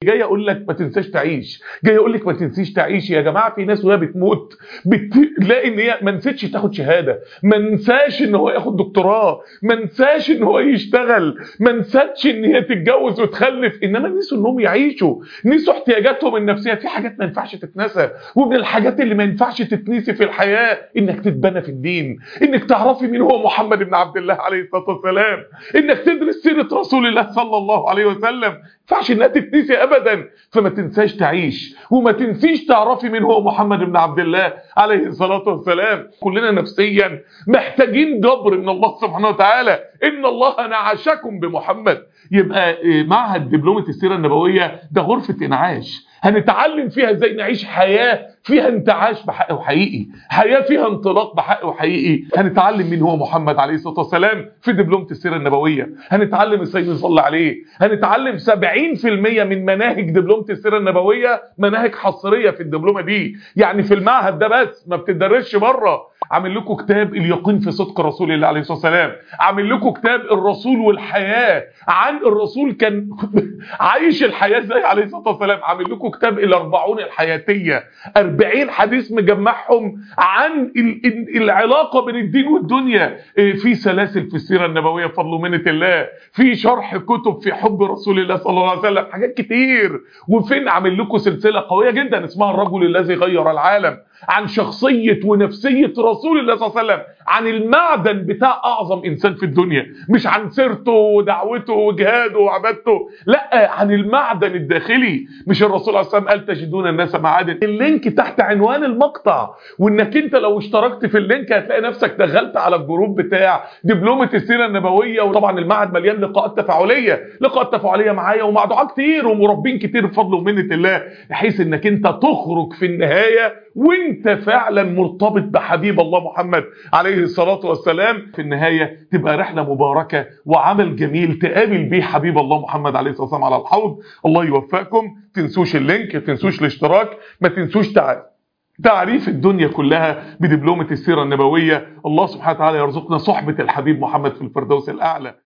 جاي اقول لك ما تنساش تعيش جاي اقول لك ما تنسيش تعيش يا جماعه في ناس وهي بتموت بتلاقي ان هي ما نسيتش تاخد شهاده ما نساش ان هو ياخد دكتوراه ما نساش ان هو يشتغل ما نساتش ان هي تتجوز وتخلف انما نسوا انهم يعيشوا نسوا احتياجاتهم النفسيه في حاجات ما ينفعش تتنسى ومن الحاجات اللي ما ينفعش تتنسي في الحياه انك تتبنى في الدين انك تعرفي مين هو محمد بن عبد الله عليه الصلاه والسلام انك تدرس سيره رسول الله صلى الله عليه وسلم ينفعش انها تتنسي ابدا فما تنساش تعيش وما تنسيش تعرفي مين هو محمد بن عبد الله عليه الصلاه والسلام كلنا نفسيا محتاجين جبر من الله سبحانه وتعالى ان الله نعشكم بمحمد يبقى معهد دبلومه السيره النبويه ده غرفه انعاش هنتعلم فيها ازاي نعيش حياه فيها انتعاش بحق وحقيقي حياه فيها انطلاق بحق وحقيقي هنتعلم مين هو محمد عليه الصلاه والسلام في دبلومه السيره النبويه هنتعلم ازاي نصلي عليه هنتعلم 70% من مناهج دبلومه السيره النبويه مناهج حصريه في الدبلومه دي يعني في المعهد ده بس ما بتدرسش بره عامل لكم كتاب اليقين في صدق رسول الله عليه الصلاه والسلام عامل لكم كتاب الرسول والحياه عن الرسول كان عايش الحياه ازاي عليه الصلاه والسلام عامل لكم كتاب الاربعون الحياتيه 40 حديث مجمعهم عن العلاقه بين الدين والدنيا في سلاسل في السيره النبويه بفضل ومنه الله في شرح كتب في حب رسول الله صلى الله عليه وسلم حاجات كتير وفين عامل لكم سلسله قويه جدا اسمها الرجل الذي غير العالم عن شخصيه ونفسيه رسول الله صلى الله عليه وسلم عن المعدن بتاع اعظم انسان في الدنيا مش عن سيرته ودعوته وجهاده وعبادته لا عن المعدن الداخلي مش الرسول عليه الصلاه والسلام قال تجدون الناس معادن اللينك تحت عنوان المقطع وانك انت لو اشتركت في اللينك هتلاقي نفسك دخلت على الجروب بتاع دبلومه السيره النبويه وطبعا المعهد مليان لقاءات تفاعليه لقاءات تفاعليه معايا ومع دعاء كتير ومربين كتير بفضل ومنه الله بحيث انك انت تخرج في النهايه وانت فعلا مرتبط بحبيب الله محمد عليه الصلاة والسلام في النهاية تبقى رحلة مباركة وعمل جميل تقابل بيه حبيب الله محمد عليه الصلاة والسلام على الحوض الله يوفقكم تنسوش اللينك تنسوش الاشتراك ما تنسوش تعال تعريف الدنيا كلها بدبلومة السيرة النبوية الله سبحانه وتعالى يرزقنا صحبة الحبيب محمد في الفردوس الأعلى